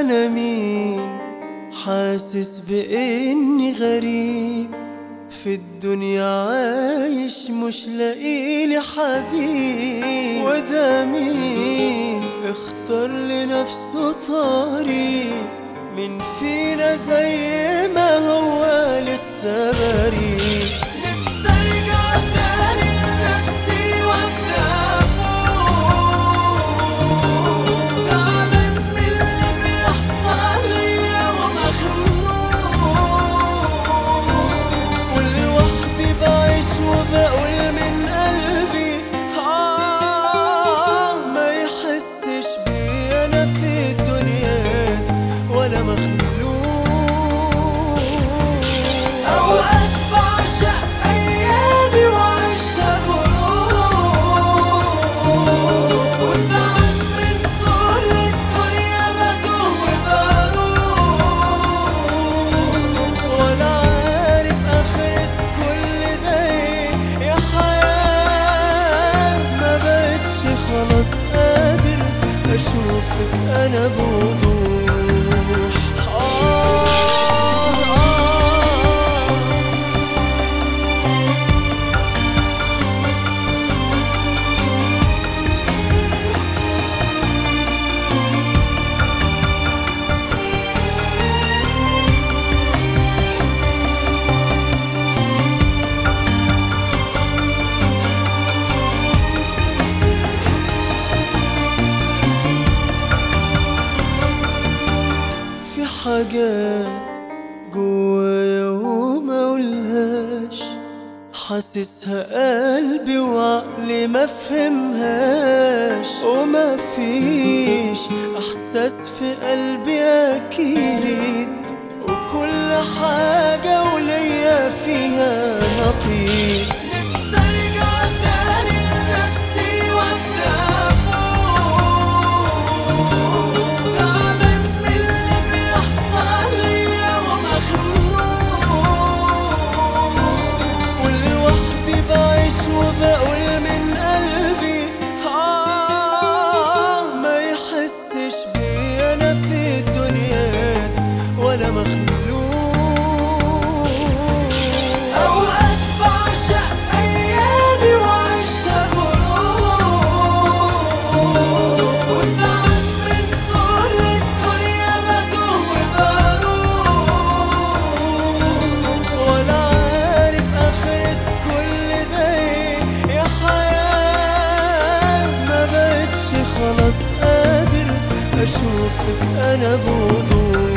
أنا مين حاسس بإني غريب في الدنيا عايش مش لاقيلي حبيب وده مين اختار لنفسه طريق من فينا زي ما هو لسه بريء نفسي ارجع تاني لنفسي وابدا فوق تعبان من اللي بيحصل ليا ومخنوق ولوحدي بعيش وبقول من قلبي آه ما يحسش بي أنا في الدنيا دي ولا مخلوق أوقات بعشق أيامي وأعيشها بروح وساعات من طول الدنيا بتوه وبروح ولا عارف آخرة كل ده إيه يا حياة ما بقتش خلاص قادر أشوفك أنا بوضوح آه آه في حاجات جوايا وما اقولهاش حاسسها قلبي وعقلي ما فهمهاش وما فيش احساس في قلبي اكيد وكل حاجة وليا فيها نقيض نفسي ارجع تاني لنفسي وابدا فوق تعبان من اللي بيحصل ليا ومخنوق ولوحدي بعيش وبقول من قلبي آه ما يحسش بي أنا في الدنيا دي ولا مخلوق أوقات بعشق أيامي وأعيشها بروح وساعات من طول الدنيا بتوه وبروح ولا عارف آخرة كل ده إيه يا حياة ما بقتش خلاص قادر أشوفك أنا بوضوح